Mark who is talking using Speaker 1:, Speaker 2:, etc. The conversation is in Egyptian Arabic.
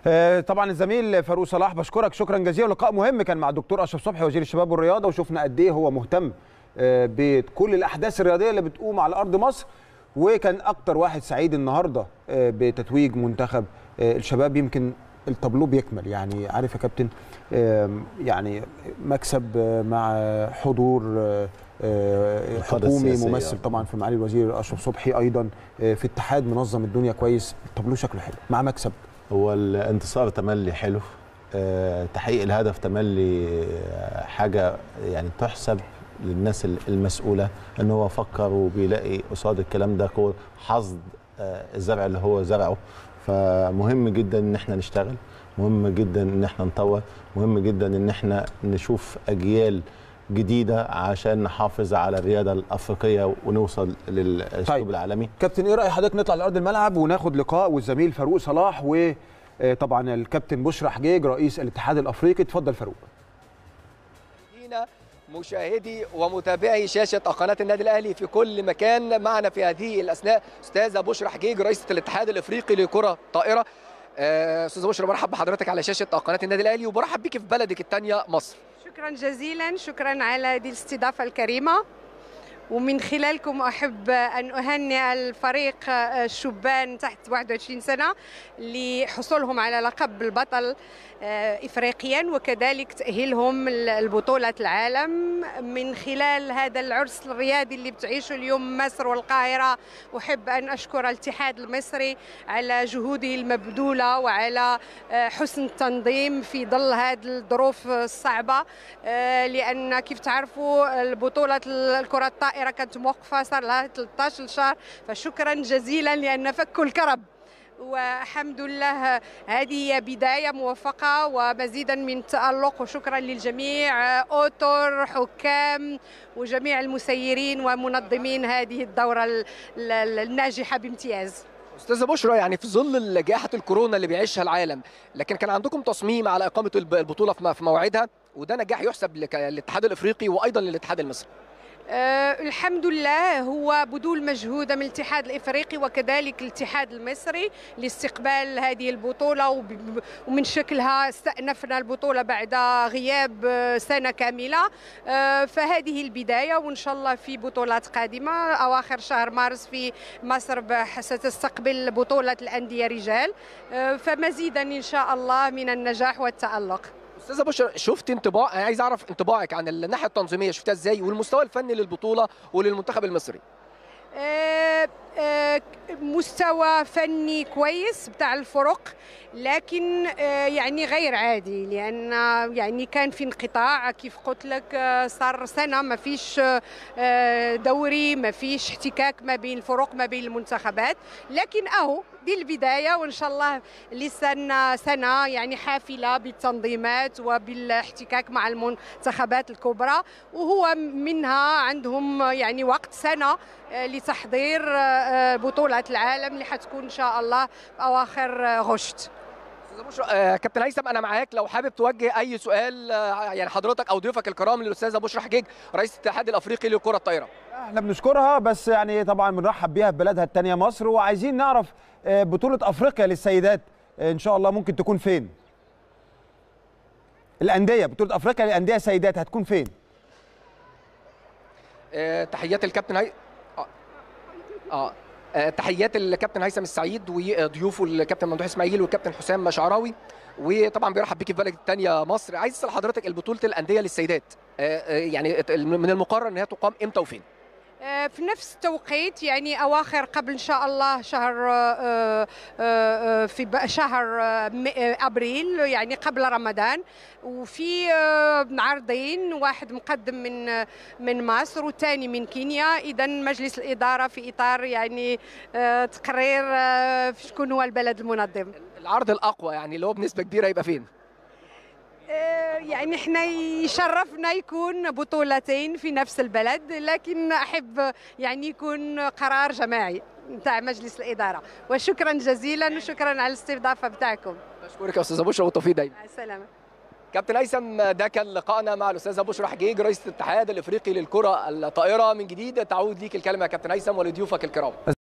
Speaker 1: آه، طبعا الزميل فاروق صلاح بشكرك شكرا جزيلا لقاء مهم كان مع الدكتور اشرف صبحي وزير الشباب والرياضه وشفنا قد ايه هو مهتم آه، بكل الاحداث الرياضيه اللي بتقوم على ارض مصر وكان اكتر واحد سعيد النهارده آه، بتتويج منتخب آه، الشباب يمكن التابلو بيكمل يعني عارف يا كابتن آم، يعني مكسب آه، مع حضور آه، آه،
Speaker 2: القادة
Speaker 1: حكومي
Speaker 2: السياسية.
Speaker 1: ممثل طبعا في معالي الوزير اشرف صبحي ايضا آه، في اتحاد منظم الدنيا كويس التابلو شكله حلو مع مكسب
Speaker 2: هو الانتصار تملي حلو آه، تحقيق الهدف تملي آه، حاجه يعني تحسب للناس ال- المسؤوله ان هو فكر وبيلاقي قصاد الكلام ده هو حصد آه، الزرع اللي هو زرعه فمهم جدا ان احنا نشتغل مهم جدا ان احنا نطور مهم جدا ان احنا نشوف اجيال جديده عشان نحافظ على الرياده الافريقيه ونوصل للاسلوب
Speaker 1: طيب.
Speaker 2: العالمي
Speaker 1: كابتن ايه راي حضرتك نطلع لارض الملعب وناخد لقاء والزميل فاروق صلاح وطبعا الكابتن بشرى حجيج رئيس الاتحاد الافريقي اتفضل فاروق
Speaker 3: مشاهدينا مشاهدي ومتابعي شاشة قناة النادي الأهلي في كل مكان معنا في هذه الأثناء أستاذة بشرى حجيج رئيسة الاتحاد الإفريقي لكرة طائرة آه، أستاذة بشرى برحب بحضرتك على شاشة قناة النادي الأهلي وبرحب بيك في بلدك الثانية مصر
Speaker 4: شكرا جزيلا شكرا على هذه الاستضافة الكريمة ومن خلالكم أحب أن أهنئ الفريق الشبان تحت 21 سنة لحصولهم على لقب البطل آه، إفريقيا وكذلك تأهيلهم لبطولة العالم من خلال هذا العرس الرياضي اللي بتعيشه اليوم مصر والقاهرة أحب أن أشكر الاتحاد المصري على جهوده المبذولة وعلى آه، حسن التنظيم في ظل هذه الظروف الصعبة آه، لأن كيف تعرفوا البطولة الكرة الطائرة كانت موقفة صار لها 13 شهر فشكرا جزيلا لأن فكوا الكرب والحمد لله هذه هي بداية موفقة ومزيدا من التألق وشكرا للجميع أوتور حكام وجميع المسيرين ومنظمين هذه الدورة ال- ال- الناجحة بامتياز
Speaker 3: أستاذة بشرى يعني في ظل جائحة الكورونا اللي بيعيشها العالم لكن كان عندكم تصميم على إقامة الب- البطولة في م- في موعدها وده نجاح يحسب لك- للاتحاد الإفريقي وأيضا للاتحاد المصري
Speaker 4: أه الحمد لله هو بذول مجهود من الاتحاد الافريقي وكذلك الاتحاد المصري لاستقبال هذه البطوله وب- ومن شكلها استأنفنا البطوله بعد غياب آه، سنه كامله أه فهذه البدايه وان شاء الله في بطولات قادمه اواخر شهر مارس في مصر بح- ستستقبل بطوله الانديه رجال أه فمزيدا ان شاء الله من النجاح والتالق
Speaker 3: استاذه بشرى شفت انطباع انا عايز اعرف انطباعك عن الناحيه التنظيميه شفتها ازاي والمستوى الفني للبطوله وللمنتخب المصري
Speaker 4: آه، آه، مستوى فني كويس بتاع الفرق لكن آه، يعني غير عادي لان يعني كان في انقطاع كيف قلت لك آه، صار سنه ما فيش آه، دوري ما فيش احتكاك ما بين الفرق ما بين المنتخبات لكن اهو دي البدايه وان شاء الله لسنا سنه يعني حافله بالتنظيمات وبالاحتكاك مع المنتخبات الكبرى وهو منها عندهم يعني وقت سنه آه، لتحضير آه، آه، بطوله العالم اللي حتكون ان شاء الله في اواخر آه، غشت
Speaker 3: استاذه بشرى آه، كابتن هيثم انا معاك لو حابب توجه اي سؤال آه، يعني حضرتك او ضيوفك الكرام للاستاذه بشرى حجيج رئيس الاتحاد الافريقي لكره الطائره
Speaker 1: احنا بنشكرها بس يعني طبعا بنرحب بيها في بلدها الثانيه مصر وعايزين نعرف آه، بطوله افريقيا للسيدات آه، ان شاء الله ممكن تكون فين الانديه بطوله افريقيا للانديه سيدات هتكون فين
Speaker 3: آه، تحيات الكابتن هي... اه, آه. آه، تحيات الكابتن هيثم السعيد وضيوفه الكابتن ممدوح اسماعيل والكابتن حسام شعراوي وطبعا بيرحب بيك في بلد الثانيه مصر عايز اسال حضرتك البطوله الانديه للسيدات آه، آه، يعني من المقرر ان هي تقام امتى وفين
Speaker 4: آه، في نفس التوقيت يعني اواخر قبل ان شاء الله شهر آه، آه، آه، في ب- شهر آه، م- آه، ابريل يعني قبل رمضان وفي آه، عرضين واحد مقدم من آه، من مصر والثاني من كينيا اذا مجلس الاداره في اطار يعني آه، تقرير آه، في شكون هو البلد المنظم
Speaker 3: العرض الاقوى يعني اللي هو بنسبه كبيره يبقى فين
Speaker 4: آه، يعني احنا يشرفنا يكون بطولتين في نفس البلد لكن احب يعني يكون قرار جماعي نتاع مجلس الاداره وشكرا جزيلا وشكرا على الاستضافه بتاعكم
Speaker 3: بشكرك يا استاذه بشرى والتوفيق دايما
Speaker 4: مع السلامه
Speaker 3: كابتن هيثم ده كان لقائنا مع الاستاذه بشرى حجيج رئيس الاتحاد الافريقي للكره الطائره من جديد تعود ليك الكلمه يا كابتن هيثم ولضيوفك الكرام